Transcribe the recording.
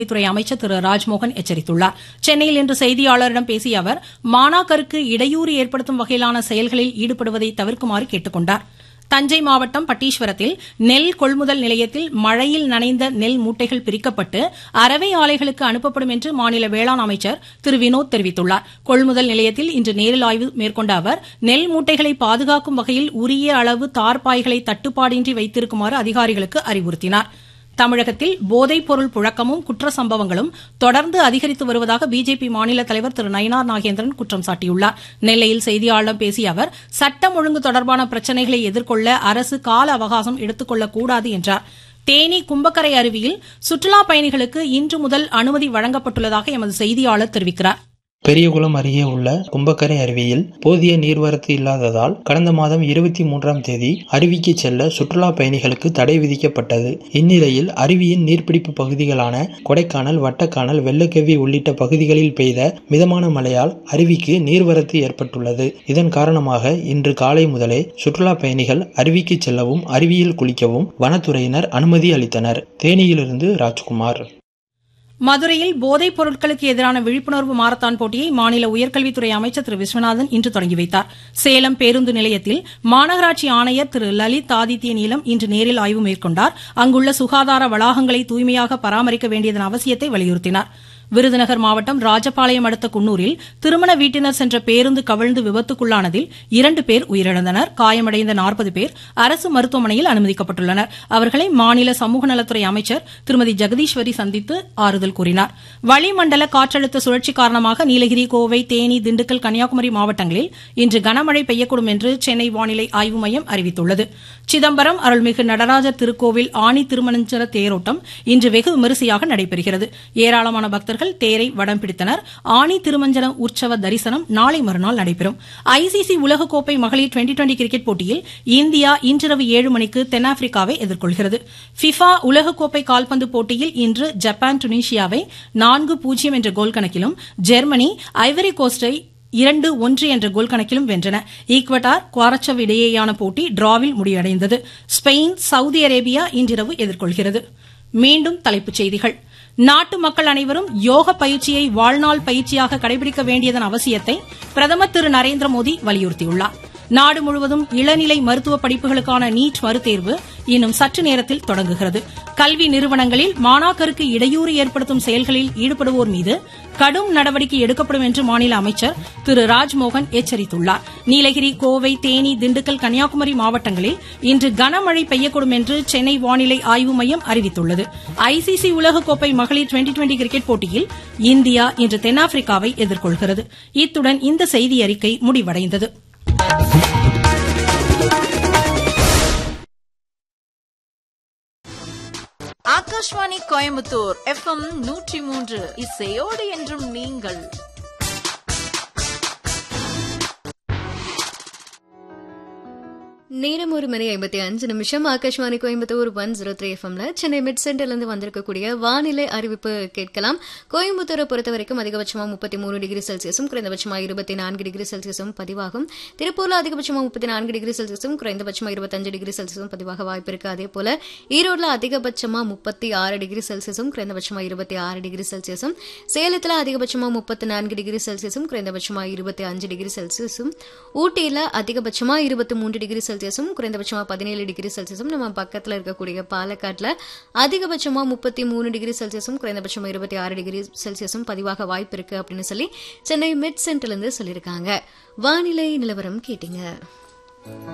துறை அமைச்சர் திரு ராஜ்மோகன் எச்சரித்துள்ளார் சென்னையில் இன்று செய்தியாளரிடம் பேசிய அவர் மாணாக்கருக்கு இடையூறு ஏற்படுத்தும் வகையிலான செயல்களில் ஈடுபடுவதை தவிர்க்குமாறு கேட்டுக் கொண்டார் தஞ்சை மாவட்டம் பட்டீஸ்வரத்தில் நெல் கொள்முதல் நிலையத்தில் மழையில் நனைந்த நெல் மூட்டைகள் பிரிக்கப்பட்டு அரவை ஆலைகளுக்கு அனுப்பப்படும் என்று மாநில வேளாண் அமைச்சர் திரு வினோத் தெரிவித்துள்ளார் கொள்முதல் நிலையத்தில் இன்று நேரில் ஆய்வு மேற்கொண்ட அவர் நெல் மூட்டைகளை பாதுகாக்கும் வகையில் உரிய அளவு தார்பாய்களை தட்டுப்பாடின்றி வைத்திருக்குமாறு அதிகாரிகளுக்கு அறிவுறுத்தினார் தமிழகத்தில் போதைப் பொருள் புழக்கமும் குற்ற சம்பவங்களும் தொடர்ந்து அதிகரித்து வருவதாக பிஜேபி மாநில தலைவர் திரு நயினார் நாகேந்திரன் குற்றம் சாட்டியுள்ளார் நெல்லையில் செய்தியாளர்களிடம் பேசிய அவர் சட்டம் ஒழுங்கு தொடர்பான பிரச்சினைகளை எதிர்கொள்ள அரசு கால அவகாசம் எடுத்துக் கொள்ளக்கூடாது என்றார் தேனி கும்பக்கரை அருவியில் சுற்றுலாப் பயணிகளுக்கு இன்று முதல் அனுமதி வழங்கப்பட்டுள்ளதாக எமது செய்தியாளர் தெரிவிக்கிறார் பெரியகுளம் அருகே உள்ள கும்பக்கரை அருவியில் போதிய நீர்வரத்து இல்லாததால் கடந்த மாதம் இருபத்தி மூன்றாம் தேதி அருவிக்கு செல்ல சுற்றுலா பயணிகளுக்கு தடை விதிக்கப்பட்டது இந்நிலையில் அருவியின் நீர்பிடிப்பு பகுதிகளான கொடைக்கானல் வட்டக்கானல் வெள்ளக்கவி உள்ளிட்ட பகுதிகளில் பெய்த மிதமான மழையால் அருவிக்கு நீர்வரத்து ஏற்பட்டுள்ளது இதன் காரணமாக இன்று காலை முதலே சுற்றுலா பயணிகள் அருவிக்கு செல்லவும் அருவியில் குளிக்கவும் வனத்துறையினர் அனுமதி அளித்தனர் தேனியிலிருந்து ராஜ்குமார் மதுரையில் போதைப் பொருட்களுக்கு எதிரான விழிப்புணர்வு மாரத்தான் போட்டியை மாநில உயர்கல்வித்துறை அமைச்சர் திரு விஸ்வநாதன் இன்று தொடங்கி வைத்தார் சேலம் பேருந்து நிலையத்தில் மாநகராட்சி ஆணையர் திரு லலித் ஆதித்ய நீலம் இன்று நேரில் ஆய்வு மேற்கொண்டார் அங்குள்ள சுகாதார வளாகங்களை தூய்மையாக பராமரிக்க வேண்டியதன் அவசியத்தை வலியுறுத்தினார் விருதுநகர் மாவட்டம் ராஜபாளையம் அடுத்த குன்னூரில் திருமண வீட்டினர் சென்ற பேருந்து கவிழ்ந்து விபத்துக்குள்ளானதில் இரண்டு பேர் உயிரிழந்தனர் காயமடைந்த நாற்பது பேர் அரசு மருத்துவமனையில் அனுமதிக்கப்பட்டுள்ளனர் அவர்களை மாநில சமூக நலத்துறை அமைச்சர் திருமதி ஜெகதீஸ்வரி சந்தித்து ஆறுதல் கூறினார் வளிமண்டல காற்றழுத்த சுழற்சி காரணமாக நீலகிரி கோவை தேனி திண்டுக்கல் கன்னியாகுமரி மாவட்டங்களில் இன்று கனமழை பெய்யக்கூடும் என்று சென்னை வானிலை ஆய்வு மையம் அறிவித்துள்ளது சிதம்பரம் அருள்மிகு நடராஜர் திருக்கோவில் ஆணி திருமணஞ்சர தேரோட்டம் இன்று வெகு விமரிசையாக நடைபெறுகிறது ஏராளமான பக்தர்கள் பக்தர்கள் தேரை வடம் பிடித்தனர் ஆணி திருமஞ்சன உற்சவ தரிசனம் நாளை மறுநாள் நடைபெறும் ஐசிசி உலகக்கோப்பை மகளிர் டுவெண்டி டுவெண்டி கிரிக்கெட் போட்டியில் இந்தியா இன்றிரவு ஏழு மணிக்கு தென்னாப்பிரிக்காவை எதிர்கொள்கிறது ஃபிஃபா உலகக்கோப்பை கால்பந்து போட்டியில் இன்று ஜப்பான் டுனிஷியாவை நான்கு பூஜ்ஜியம் என்ற கோல் கணக்கிலும் ஜெர்மனி ஐவரி கோஸ்டை இரண்டு ஒன்று என்ற கோல் கணக்கிலும் வென்றன ஈக்வட்டார் குவாரச்சவ் இடையேயான போட்டி டிராவில் முடிவடைந்தது ஸ்பெயின் சவுதி அரேபியா இன்றிரவு எதிர்கொள்கிறது மீண்டும் தலைப்புச் செய்திகள் நாட்டு மக்கள் அனைவரும் யோக பயிற்சியை வாழ்நாள் பயிற்சியாக கடைபிடிக்க வேண்டியதன் அவசியத்தை பிரதமர் திரு நரேந்திர மோடி வலியுறுத்தியுள்ளார் நாடு முழுவதும் இளநிலை மருத்துவ படிப்புகளுக்கான நீட் மறுதேர்வு இன்னும் சற்று நேரத்தில் தொடங்குகிறது கல்வி நிறுவனங்களில் மாணாக்கருக்கு இடையூறு ஏற்படுத்தும் செயல்களில் ஈடுபடுவோர் மீது கடும் நடவடிக்கை எடுக்கப்படும் என்று மாநில அமைச்சர் திரு ராஜ்மோகன் எச்சரித்துள்ளார் நீலகிரி கோவை தேனி திண்டுக்கல் கன்னியாகுமரி மாவட்டங்களில் இன்று கனமழை பெய்யக்கூடும் என்று சென்னை வானிலை ஆய்வு மையம் அறிவித்துள்ளது ஐசிசி உலகக்கோப்பை மகளிர் டுவெண்டி டுவெண்டி கிரிக்கெட் போட்டியில் இந்தியா இன்று தென்னாப்பிரிக்காவை எதிர்கொள்கிறது இத்துடன் இந்த செய்தியறிக்கை முடிவடைந்தது ஆகாஷ்வாணி கோயம்புத்தூர் எஃப்எம் நூற்றி மூன்று இசையோடு என்றும் நீங்கள் நேரம் ஒரு மணி ஐம்பத்தி அஞ்சு நிமிஷம் Akashvani Coimbatore one zero three எஃப்எம்ல சென்னை மிட் சென்டர்ல இருந்து வந்திருக்கக்கூடிய வானிலை அறிவிப்பு கேட்கலாம் கோயம்புத்தூரை பொறுத்த வரைக்கும் அதிகபட்சமா முப்பத்தி மூணு டிகிரி செல்சியஸும் குறைந்தபட்சமா இருபத்தி நான்கு டிகிரி செல்சியஸும் பதிவாகும் திருப்பூர்ல அதிகபட்சமா முப்பத்தி நான்கு டிகிரி செல்சியஸும் குறைந்தபட்சமா இருபத்தஞ்சு டிகிரி செல்சியஸும் பதிவாக வாய்ப்பு இருக்கு அதே போல ஈரோடுல அதிகபட்சமா முப்பத்தி ஆறு டிகிரி செல்சியஸும் குறைந்தபட்சமா இருபத்தி ஆறு டிகிரி செல்சியஸும் சேலத்துல அதிகபட்சமா முப்பத்தி நான்கு டிகிரி செல்சியஸும் குறைந்தபட்சமா இருபத்தி அஞ்சு டிகிரி செல்சியஸும் ஊட்டியில அதிகபட்சமா இருபத்தி மூன்று டிகிரி செல்சியஸும் குறைந்தபட்சமா பதினேழு டிகிரி செல்சியஸும் நம்ம பக்கத்துல இருக்கக்கூடிய பாலக்காட்டுல அதிகபட்சமா முப்பத்தி மூணு டிகிரி செல்சியஸும் குறைந்தபட்சமா இருபத்தி ஆறு டிகிரி செல்சியஸும் பதிவாக வாய்ப்பு இருக்கு அப்படின்னு சொல்லி சென்னை மிட் சென்டர்ல இருந்து சொல்லியிருக்காங்க வானிலை நிலவரம் கேட்டீங்க